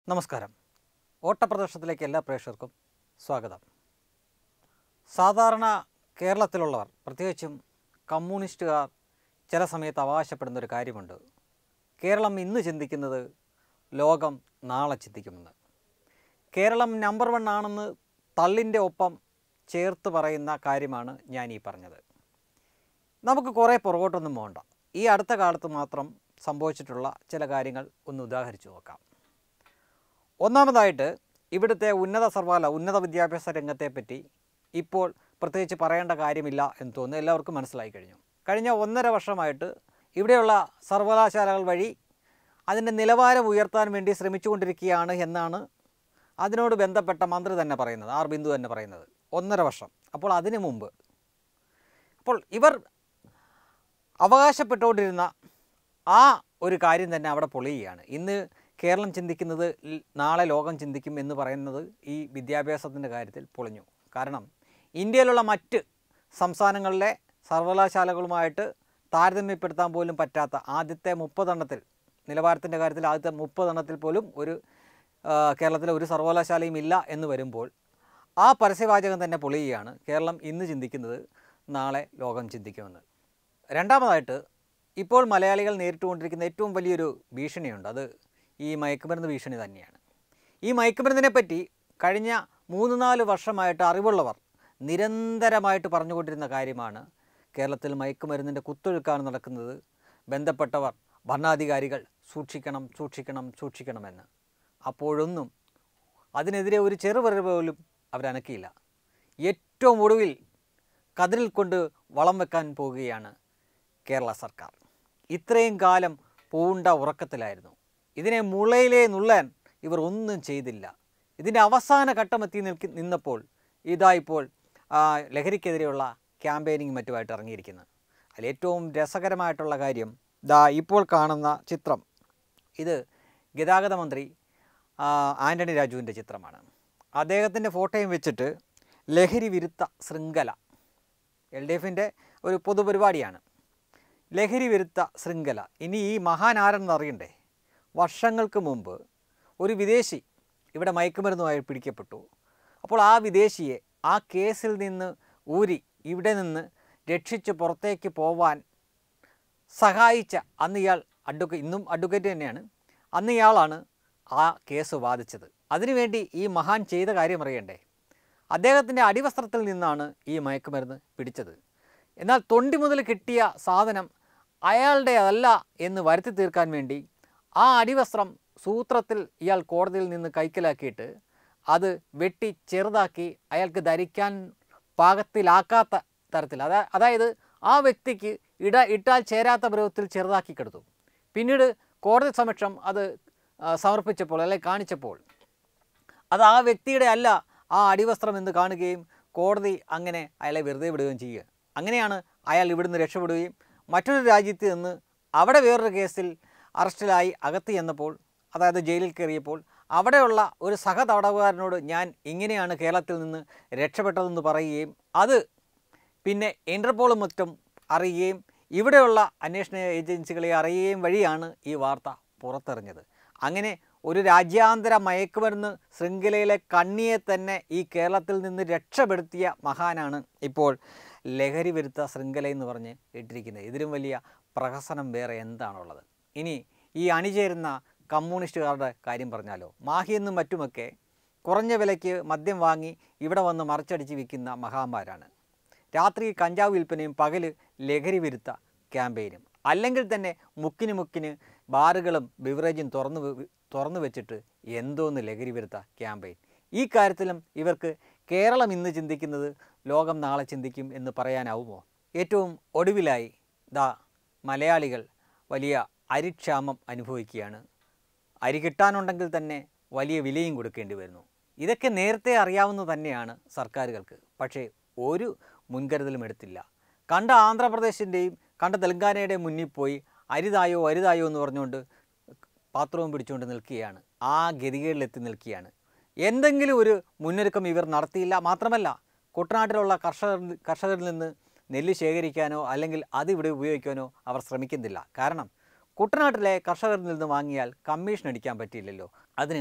നമസ്കാരം ഓട്ടപ്രദർശനത്തിലേക്ക് എല്ലാ പ്രേക്ഷകർക്കും സ്വാഗതം സാധാരണ കേരളത്തിലുള്ളവർ പ്രത്യേകിച്ചും കമ്മ്യൂണിസ്റ്റുകാർ ചില സമയത്ത് അവകാശപ്പെടുന്ന ഒരു കാര്യമുണ്ട് കേരളം ഇന്ന് ചിന്തിക്കുന്നത് ലോകം നാളെ ചിന്തിക്കുമെന്ന് കേരളം നമ്പർ വൺ ആണെന്ന് തള്ളിൻ്റെ ഒപ്പം ചേർത്ത് പറയുന്ന കാര്യമാണ് ഞാൻ ഈ പറഞ്ഞത് നമുക്ക് കുറേ പുറകോട്ടൊന്നും പോകണ്ട ഈ അടുത്ത കാലത്ത് മാത്രം സംഭവിച്ചിട്ടുള്ള ചില കാര്യങ്ങൾ ഒന്ന് ഉദാഹരിച്ചു നോക്കാം ഒന്നാമതായിട്ട് ഇവിടുത്തെ ഉന്നത സർവകല ഉന്നത വിദ്യാഭ്യാസ രംഗത്തെപ്പറ്റി ഇപ്പോൾ പ്രത്യേകിച്ച് പറയേണ്ട കാര്യമില്ല എന്ന് തോന്നുന്നു എല്ലാവർക്കും മനസ്സിലായി കഴിഞ്ഞു കഴിഞ്ഞ ഒന്നര വർഷമായിട്ട് ഇവിടെയുള്ള സർവകലാശാലകൾ വഴി അതിൻ്റെ നിലവാരം ഉയർത്താൻ വേണ്ടി ശ്രമിച്ചുകൊണ്ടിരിക്കുകയാണ് എന്നാണ് അതിനോട് ബന്ധപ്പെട്ട മന്ത്രി തന്നെ പറയുന്നത് ആർ ബിന്ദു തന്നെ പറയുന്നത് ഒന്നര വർഷം അപ്പോൾ അതിനു മുമ്പ് അപ്പോൾ ഇവർ അവകാശപ്പെട്ടുകൊണ്ടിരുന്ന ആ ഒരു കാര്യം തന്നെ അവിടെ പൊളിയുകയാണ് ഇന്ന് കേരളം ചിന്തിക്കുന്നത് ൽ- നാളെ ലോകം ചിന്തിക്കും എന്ന് പറയുന്നത് ഈ വിദ്യാഭ്യാസത്തിൻ്റെ കാര്യത്തിൽ പൊളിഞ്ഞു കാരണം ഇന്ത്യയിലുള്ള മറ്റ് സംസ്ഥാനങ്ങളിലെ സർവകലാശാലകളുമായിട്ട് താരതമ്യപ്പെടുത്താൻ പോലും പറ്റാത്ത ആദ്യത്തെ മുപ്പതെണ്ണത്തിൽ നിലവാരത്തിൻ്റെ കാര്യത്തിൽ ആദ്യത്തെ മുപ്പതെണ്ണത്തിൽ പോലും ഒരു ആ, കേരളത്തിലെ ഒരു സർവകലാശാലയും ഇല്ല എന്ന് വരുമ്പോൾ ആ പരസ്യവാചകം തന്നെ പൊളിയുകയാണ് കേരളം ഇന്ന് ചിന്തിക്കുന്നത് നാളെ ലോകം ചിന്തിക്കുമെന്ന് രണ്ടാമതായിട്ട് ഇപ്പോൾ മലയാളികൾ നേരിട്ടുകൊണ്ടിരിക്കുന്ന ഏറ്റവും വലിയൊരു ഭീഷണിയുണ്ട് അത് ഈ മയക്കുമരുന്ന് ഭീഷണി തന്നെയാണ് ഈ മയക്കുമരുന്നിനെ പറ്റി കഴിഞ്ഞ മൂന്ന് നാല് വർഷമായിട്ട് അറിവുള്ളവർ നിരന്തരമായിട്ട് പറഞ്ഞുകൊണ്ടിരുന്ന കാര്യമാണ് കേരളത്തിൽ മയക്കുമരുന്നിൻ്റെ കുത്തൊഴുക്കാണ് നടക്കുന്നത് ബന്ധപ്പെട്ടവർ ഭരണാധികാരികൾ സൂക്ഷിക്കണം സൂക്ഷിക്കണം സൂക്ഷിക്കണമെന്ന് അപ്പോഴൊന്നും അതിനെതിരെ ഒരു ചെറുപറ പോലും അവരനക്കിയില്ല ഏറ്റവും ഒടുവിൽ കതിരിൽ കൊണ്ട് വളം വെക്കാൻ പോകുകയാണ് കേരള സർക്കാർ ഇത്രയും കാലം പൂണ്ട ഉറക്കത്തിലായിരുന്നു ഇതിനെ മുളയിലേ നുള്ളാൻ ഇവർ ഒന്നും ചെയ്തില്ല ഇതിൻ്റെ അവസാന ഘട്ടമെത്തി നിൽക്കി നിന്നപ്പോൾ ഇതാ ഇപ്പോൾ ആ, ലഹരിക്കെതിരെയുള്ള ക്യാമ്പയിനിങ് മറ്റുമായിട്ട് ഇറങ്ങിയിരിക്കുന്നത് അതിൽ ഏറ്റവും രസകരമായിട്ടുള്ള കാര്യം ദാ ഇപ്പോൾ കാണുന്ന ചിത്രം ഇത് ഗതാഗത മന്ത്രി ആ, ആൻ്റണി രാജുവിൻ്റെ ചിത്രമാണ് അദ്ദേഹത്തിൻ്റെ ഫോട്ടോയും വെച്ചിട്ട് ലഹരി വിരുദ്ധ ശൃംഖല എൽ ഡി എഫിൻ്റെ ഒരു പൊതുപരിപാടിയാണ് ലഹരി വിരുദ്ധ ശൃംഖല ഇനി ഈ മഹാൻ ആരെന്ന് അറിയണ്ടേ വർഷങ്ങൾക്ക് മുമ്പ് ഒരു വിദേശി ഇവിടെ മയക്കുമരുന്നുമായി പിടിക്കപ്പെട്ടു അപ്പോൾ ആ വിദേശിയെ ആ കേസിൽ നിന്ന് ഊരി ഇവിടെ നിന്ന് രക്ഷിച്ച് പുറത്തേക്ക് പോവാൻ സഹായിച്ച അന്ന് ഇയാൾ അഡ്വക്ക ഇന്നും അഡ്വക്കേറ്റ് തന്നെയാണ് അന്ന് ഇയാളാണ് ആ കേസ് വാദിച്ചത് അതിനുവേണ്ടി ഈ മഹാൻ ചെയ്ത കാര്യം അറിയണ്ടേ അദ്ദേഹത്തിൻ്റെ അടിവസ്ത്രത്തിൽ നിന്നാണ് ഈ മയക്കുമരുന്ന് പിടിച്ചത് എന്നാൽ തൊണ്ടി മുതൽ കിട്ടിയ സാധനം അയാളുടെ അതല്ല എന്ന് വരുത്തി തീർക്കാൻ വേണ്ടി ആ അടിവസ്ത്രം സൂത്രത്തിൽ ഇയാൾ കോടതിയിൽ നിന്ന് കൈക്കലാക്കിയിട്ട് അത് വെട്ടി ചെറുതാക്കി അയാൾക്ക് ധരിക്കാൻ പാകത്തിലാക്കാത്ത തരത്തിൽ അതാ അതായത് ആ വ്യക്തിക്ക് ഇട ഇട്ടാൽ ചേരാത്ത പരുവത്തിൽ ചെറുതാക്കി കെടുത്തു പിന്നീട് കോടതി സമക്ഷം അത് ആ, സമർപ്പിച്ചപ്പോൾ അല്ലെങ്കിൽ കാണിച്ചപ്പോൾ അത് ആ വ്യക്തിയുടെ അല്ല ആ അടിവസ്ത്രം എന്ന് കാണുകയും കോടതി അങ്ങനെ അയാളെ വെറുതെ വിടുകയും ചെയ്യുക അങ്ങനെയാണ് അയാൾ ഇവിടുന്ന് രക്ഷപ്പെടുകയും മറ്റൊരു രാജ്യത്ത് നിന്ന് അവിടെ വേറൊരു കേസിൽ അറസ്റ്റിലായി അകത്ത് ചെന്നപ്പോൾ അതായത് ജയിലിൽ കയറിയപ്പോൾ അവിടെയുള്ള ഒരു സഹതടവുകാരനോട് ഞാൻ ഇങ്ങനെയാണ് കേരളത്തിൽ നിന്ന് രക്ഷപ്പെട്ടതെന്ന് പറയുകയും അത് പിന്നെ ഇൻ്റർപോളും മറ്റും അറിയുകയും ഇവിടെയുള്ള അന്വേഷണ ഏജൻസികളെ അറിയുകയും വഴിയാണ് ഈ വാർത്ത പുറത്തെറിഞ്ഞത് അങ്ങനെ ഒരു രാജ്യാന്തര മയക്കുമരുന്ന് ശൃംഖലയിലെ കണ്ണിയെ തന്നെ ഈ കേരളത്തിൽ നിന്ന് രക്ഷപ്പെടുത്തിയ മഹാനാണ് ഇപ്പോൾ ലഹരി വിരുദ്ധ ശൃംഖല എന്ന് പറഞ്ഞ് ഇട്ടിരിക്കുന്നത് ഇതിലും വലിയ പ്രഹസനം വേറെ എന്താണുള്ളത് ഇനി ഈ അണിചേരുന്ന കമ്മ്യൂണിസ്റ്റുകാരുടെ കാര്യം പറഞ്ഞാലോ മാഹിയെന്നും മറ്റുമൊക്കെ കുറഞ്ഞ വിലയ്ക്ക് മദ്യം വാങ്ങി ഇവിടെ വന്ന് മറിച്ചടിച്ച് വിൽക്കുന്ന മഹാന്മാരാണ് രാത്രി കഞ്ചാവ് വിൽപ്പനയും പകല് ലഹരി വിരുദ്ധ ക്യാമ്പയിനും അല്ലെങ്കിൽ തന്നെ മുക്കിന് മുക്കിന് ബാറുകളും ബിവറേജും തുറന്നു വെ- തുറന്നു വെച്ചിട്ട് എന്തോന്ന് ലഹരി വിരുദ്ധ ക്യാമ്പയിൻ ഈ കാര്യത്തിലും ഇവർക്ക് കേരളം ഇന്ന് ചിന്തിക്കുന്നത് ലോകം നാളെ ചിന്തിക്കും എന്ന് പറയാനാവുമോ ഏറ്റവും ഒടുവിലായി ദാ മലയാളികൾ വലിയ അരിക്ഷാമം അനുഭവിക്കുകയാണ് അരി കിട്ടാനുണ്ടെങ്കിൽ തന്നെ വലിയ വിലയും കൊടുക്കേണ്ടി വരുന്നു ഇതൊക്കെ നേരത്തെ അറിയാവുന്നത് തന്നെയാണ് സർക്കാരുകൾക്ക് പക്ഷേ ഒരു മുൻകരുതലും എടുത്തില്ല കണ്ട ആന്ധ്രാപ്രദേശിൻ്റെയും കണ്ട തെലങ്കാനയുടെയും മുന്നിൽ പോയി അരിതായോ അരിതായോ എന്ന് പറഞ്ഞുകൊണ്ട് പാത്രവും പിടിച്ചുകൊണ്ട് നിൽക്കുകയാണ് ആ ഗതികേടിലെത്തി നിൽക്കുകയാണ് എന്തെങ്കിലും ഒരു മുന്നൊരുക്കം ഇവർ നടത്തിയില്ല മാത്രമല്ല കുട്ടനാട്ടിലുള്ള കർഷകർ കർഷകരിൽ നിന്ന് നെല്ല് ശേഖരിക്കാനോ അല്ലെങ്കിൽ അത് ഇവിടെ ഉപയോഗിക്കാനോ അവർ ശ്രമിക്കുന്നില്ല കാരണം കുട്ടനാട്ടിലെ കർഷകരിൽ നിന്ന് വാങ്ങിയാൽ കമ്മീഷൻ അടിക്കാൻ പറ്റിയില്ലല്ലോ അതിന്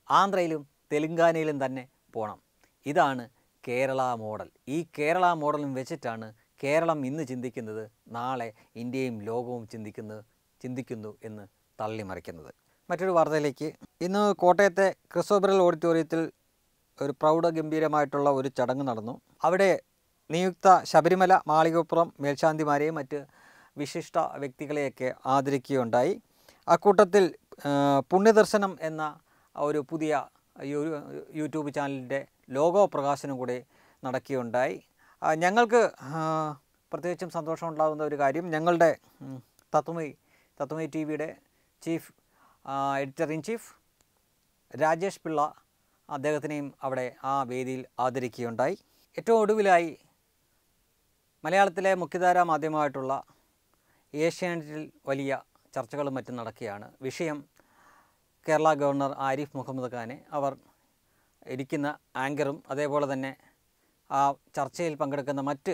ആന്ധ്രയിലും തെലുങ്കാനയിലും തന്നെ പോകണം ഇതാണ് കേരള മോഡൽ ഈ കേരള മോഡലും വെച്ചിട്ടാണ് കേരളം ഇന്ന് ചിന്തിക്കുന്നത് നാളെ ഇന്ത്യയും ലോകവും ചിന്തിക്കുന്നത് ചിന്തിക്കുന്നു എന്ന് തള്ളിമറിക്കുന്നത് മറ്റൊരു വാർത്തയിലേക്ക് ഇന്ന് കോട്ടയത്തെ ക്രിസോബറൽ ഓഡിറ്റോറിയത്തിൽ ഒരു പ്രൗഢഗംഭീരമായിട്ടുള്ള ഒരു ചടങ്ങ് നടന്നു അവിടെ നിയുക്ത ശബരിമല മാളികപ്പുറം മേൽശാന്തിമാരെയും മറ്റ് വിശിഷ്ട വ്യക്തികളെയൊക്കെ ആദരിക്കുകയുണ്ടായി അക്കൂട്ടത്തിൽ ആ, പുണ്യദർശനം എന്ന ഒരു പുതിയ യൂ- യൂട്യൂബ് ചാനലിൻ്റെ ലോഗോ പ്രകാശനം കൂടി നടക്കുകയുണ്ടായി ആ, ഞങ്ങൾക്ക് ആ, പ്രത്യേകിച്ചും സന്തോഷമുണ്ടാകുന്ന ഒരു കാര്യം ഞങ്ങളുടെ ഉം, തത്വമൈ തത്വമൈ ടി വിയുടെ chief editor in chief Rajesh Pillai അദ്ദേഹത്തിനെയും അവിടെ ആ വേദിയിൽ ആദരിക്കുകയുണ്ടായി ഏറ്റവും ഒടുവിലായി മലയാളത്തിലെ മുഖ്യധാരാ മാധ്യമമായിട്ടുള്ള ഏഷ്യാനെറ്റിൽ വലിയ ചർച്ചകളും മറ്റും നടക്കുകയാണ് വിഷയം കേരള ഗവർണർ ആരിഫ് മുഹമ്മദ് ഖാനെ അവർ ഇരിക്കുന്ന ആങ്കറും അതേപോലെ തന്നെ ആ ചർച്ചയിൽ പങ്കെടുക്കുന്ന മറ്റ്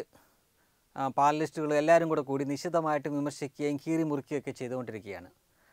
ആ, പാനലിസ്റ്റുകളും എല്ലാവരും കൂടെ കൂടി നിശിതമായിട്ട് വിമർശിക്കുകയും കീറി മുറിക്കുകയൊക്കെ ചെയ്തുകൊണ്ടിരിക്കുകയാണ്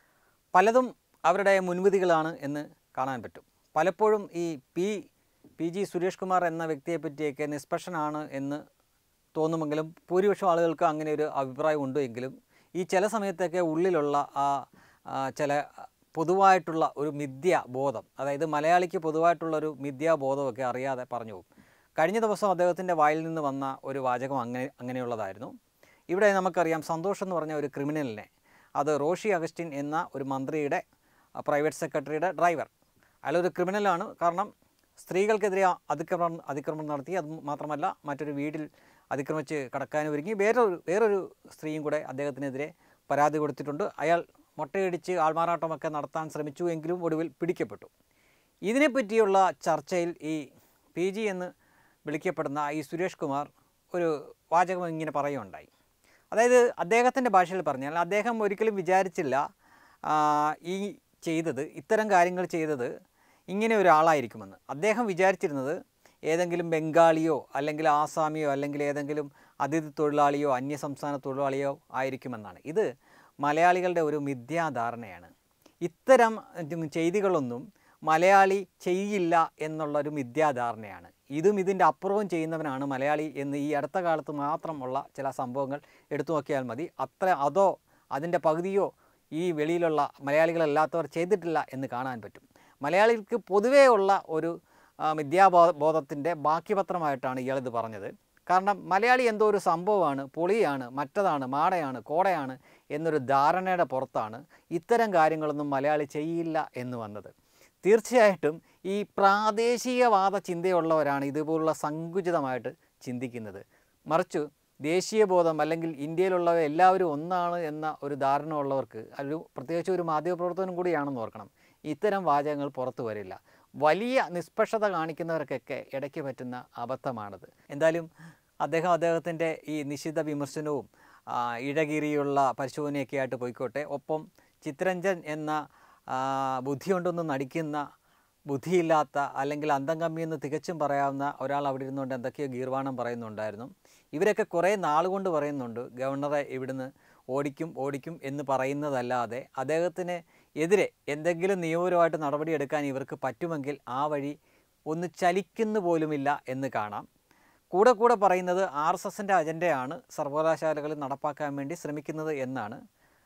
പലതും അവരുടെ മുൻവിധികളാണ് എന്ന് കാണാൻ പറ്റും പലപ്പോഴും ഈ P P G Suresh Kumar എന്ന വ്യക്തിയെ പറ്റിയൊക്കെ നിഷ്പക്ഷനാണ് എന്ന് തോന്നുമെങ്കിലും ഭൂരിപക്ഷം ആളുകൾക്ക് അങ്ങനെ ഒരു അഭിപ്രായം ഉണ്ട് എങ്കിലും ഈ ചില സമയത്തൊക്കെ ഉള്ളിലുള്ള ആ ആ, ചില പൊതുവായിട്ടുള്ള ഒരു മിഥ്യാബോധം അതായത് മലയാളിക്ക് പൊതുവായിട്ടുള്ള ഒരു മിഥ്യാബോധമൊക്കെ അറിയാതെ പറഞ്ഞു പോകും കഴിഞ്ഞ ദിവസം അദ്ദേഹത്തിൻ്റെ വായിൽ നിന്ന് വന്ന ഒരു വാചകം അങ്ങനെ അങ്ങനെയുള്ളതായിരുന്നു ഇവിടെ നമുക്കറിയാം സന്തോഷ് എന്ന് പറഞ്ഞ ഒരു ക്രിമിനലിനെ അത് റോഷി അഗസ്റ്റിൻ എന്ന ഒരു മന്ത്രിയുടെ ആ, പ്രൈവറ്റ് സെക്രട്ടറിയുടെ ഡ്രൈവർ അയാളൊരു ക്രിമിനലാണ് കാരണം സ്ത്രീകൾക്കെതിരെ ആ അതിക്രമണം അതിക്രമണം നടത്തി അത് മാത്രമല്ല മറ്റൊരു വീട്ടിൽ അതിക്രമിച്ച് കടക്കാനും ഒരുങ്ങി വേറൊരു വേറൊരു സ്ത്രീയും കൂടെ അദ്ദേഹത്തിനെതിരെ പരാതി കൊടുത്തിട്ടുണ്ട് അയാൾ മുട്ടയടിച്ച് ആൾമാറാട്ടമൊക്കെ നടത്താൻ ശ്രമിച്ചു എങ്കിലും ഒടുവിൽ പിടിക്കപ്പെട്ടു ഇതിനെപ്പറ്റിയുള്ള ചർച്ചയിൽ ഈ പി ജി എന്ന് വിളിക്കപ്പെടുന്ന ഈ സുരേഷ് കുമാർ ഒരു വാചകം ഇങ്ങനെ പറയുകയുണ്ടായി അതായത് അദ്ദേഹത്തിൻ്റെ ഭാഷയിൽ പറഞ്ഞാൽ അദ്ദേഹം ഒരിക്കലും വിചാരിച്ചില്ല ആ, ഈ ചെയ്തത് ഇത്തരം കാര്യങ്ങൾ ചെയ്തത് ഇങ്ങനെ ഒരാളായിരിക്കുമെന്ന് അദ്ദേഹം വിചാരിച്ചിരുന്നത് ഏതെങ്കിലും ബംഗാളിയോ അല്ലെങ്കിൽ ആസാമിയോ അല്ലെങ്കിൽ ഏതെങ്കിലും അതിഥി തൊഴിലാളിയോ അന്യസംസ്ഥാന തൊഴിലാളിയോ ആയിരിക്കുമെന്നാണ് ഇത് മലയാളികളുടെ ഒരു മിഥ്യാധാരണയാണ് ഇത്തരം ഉം, ചെയ്തികളൊന്നും മലയാളി ചെയ്യില്ല എന്നുള്ളൊരു മിഥ്യാധാരണയാണ് ഇതും ഇതിൻ്റെ അപ്പുറവും ചെയ്യുന്നവനാണ് മലയാളി എന്ന് ഈ അടുത്ത കാലത്ത് മാത്രമുള്ള ചില സംഭവങ്ങൾ എടുത്തു നോക്കിയാൽ മതി അത്ര അതോ അതിൻ്റെ പകുതിയോ ഈ വെളിയിലുള്ള മലയാളികളല്ലാത്തവർ ചെയ്തിട്ടില്ല എന്ന് കാണാൻ പറ്റും മലയാളികൾക്ക് പൊതുവേ ഉള്ള ഒരു ആ, മിഥ്യാബോ ബോധത്തിൻ്റെ ബാക്കി പത്രമായിട്ടാണ് ഇയാളിത് പറഞ്ഞത് കാരണം മലയാളി എന്തോ ഒരു സംഭവമാണ് പൊളിയാണ് മറ്റതാണ് മാടയാണ് കോടയാണ് എന്നൊരു ധാരണയുടെ പുറത്താണ് ഇത്തരം കാര്യങ്ങളൊന്നും മലയാളി ചെയ്യില്ല എന്ന് വന്നത് തീർച്ചയായിട്ടും ഈ പ്രാദേശികവാദ ചിന്തയുള്ളവരാണ് ഇതുപോലുള്ള സങ്കുചിതമായിട്ട് ചിന്തിക്കുന്നത് മറിച്ച് ദേശീയബോധം അല്ലെങ്കിൽ ഇന്ത്യയിലുള്ള എല്ലാവരും ഒന്നാണ് എന്ന ഒരു ധാരണ ഉള്ളവർക്ക് ഒരു പ്രത്യേകിച്ച് ഒരു മാധ്യമപ്രവർത്തനം കൂടിയാണെന്ന് ഓർക്കണം ഇത്തരം വാചകങ്ങൾ പുറത്തു വരില്ല വലിയ നിഷ്പക്ഷത കാണിക്കുന്നവർക്കൊക്കെ ഇടയ്ക്ക് പറ്റുന്ന അബദ്ധമാണത് എന്തായാലും അദ്ദേഹം അദ്ദേഹത്തിൻ്റെ ഈ നിശിത വിമർശനവും ആ, ഇഴകീറിയുള്ള പരിശോധനയൊക്കെ ആയിട്ട് പോയിക്കോട്ടെ ഒപ്പം ചിത്രഞ്ജൻ എന്ന ആ, ബുദ്ധിയുണ്ടെന്ന് നടിക്കുന്ന ബുദ്ധിയില്ലാത്ത അല്ലെങ്കിൽ അന്തം കമ്മിയെന്ന് തികച്ചും പറയാവുന്ന ഒരാൾ അവിടെ ഇരുന്നുകൊണ്ട് എന്തൊക്കെയോ ഗീർവാണം പറയുന്നുണ്ടായിരുന്നു ഇവരൊക്കെ കുറേ നാളുകൊണ്ട് പറയുന്നുണ്ട് ഗവർണറെ ഇവിടുന്ന് ഓടിക്കും ഓടിക്കും എന്ന് പറയുന്നതല്ലാതെ അദ്ദേഹത്തിന് എതിരെ എന്തെങ്കിലും നിയമപരമായിട്ട് നടപടിയെടുക്കാൻ ഇവർക്ക് പറ്റുമെങ്കിൽ ആ വഴി ഒന്ന് ചലിക്കുന്നു പോലുമില്ല എന്ന് കാണാം കൂടെ കൂടെ പറയുന്നത് ആർ എസ് എസിൻ്റെ അജണ്ടയാണ് സർവകലാശാലകളിൽ നടപ്പാക്കാൻ വേണ്ടി ശ്രമിക്കുന്നത് എന്നാണ്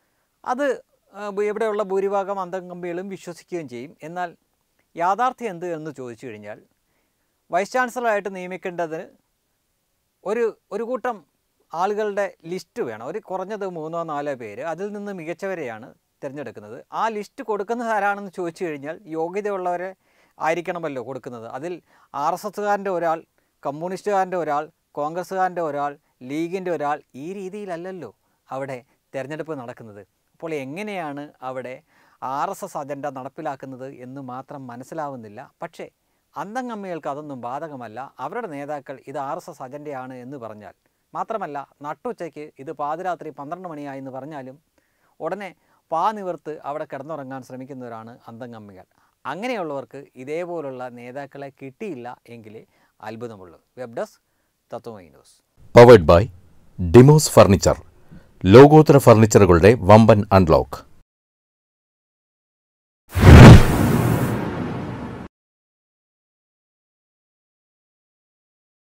അത് ആ, ഭൂ- ഇവിടെയുള്ള ഭൂരിഭാഗം അന്തംകമ്പികളും വിശ്വസിക്കുകയും ചെയ്യും എന്നാൽ യാഥാർത്ഥ്യം എന്ത് എന്ന് ചോദിച്ചു കഴിഞ്ഞാൽ വൈസ് ചാൻസലറായിട്ട് നിയമിക്കേണ്ടതിന് ഒരു ഒരു കൂട്ടം ആളുകളുടെ ലിസ്റ്റ് വേണം ഒരു കുറഞ്ഞത് മൂന്നോ നാലോ പേര് അതിൽ നിന്ന് മികച്ചവരെയാണ് തിരഞ്ഞെടുക്കുന്നത് ആ ലിസ്റ്റ് കൊടുക്കുന്നത് ആരാണെന്ന് ചോദിച്ചു കഴിഞ്ഞാൽ യോഗ്യതയുള്ളവരെ ആയിരിക്കണമല്ലോ കൊടുക്കുന്നത് അതിൽ ആർ എസ് എസ്സുകാരൻ്റെ ഒരാൾ കമ്മ്യൂണിസ്റ്റുകാരൻ്റെ ഒരാൾ കോൺഗ്രസ്സുകാരൻ്റെ ഒരാൾ ലീഗിൻ്റെ ഒരാൾ ഈ രീതിയിലല്ലല്ലോ അവിടെ തിരഞ്ഞെടുപ്പ് നടക്കുന്നത് അപ്പോൾ എങ്ങനെയാണ് അവിടെ ആർ എസ് എസ് അജണ്ട നടപ്പിലാക്കുന്നത് എന്ന് മാത്രം മനസ്സിലാവുന്നില്ല പക്ഷേ അന്തംഗമ്മികൾക്ക് അതൊന്നും ബാധകമല്ല അവരുടെ നേതാക്കൾ ഇത് ആർ എസ് എസ് അജണ്ടയാണ് എന്ന് പറഞ്ഞാൽ മാത്രമല്ല നട്ടുച്ചയ്ക്ക് ഇത് പാതിരാത്രി പന്ത്രണ്ട് മണിയായി എന്ന് പറഞ്ഞാലും ഉടനെ പാ നിവർത്ത് അവിടെ കിടന്നുറങ്ങാൻ ശ്രമിക്കുന്നവരാണ് അന്തംഗമ്മികൾ അങ്ങനെയുള്ളവർക്ക് ഇതേപോലുള്ള നേതാക്കളെ കിട്ടിയില്ല എങ്കിലേ അത്ഭുതമുള്ളൂ web desk Tatwamayi news powered by ഡിമോസ് ഫർണിച്ചർ ലോകോത്തര ഫർണിച്ചറുകളുടെ വമ്പൻ അൺലോക്ക്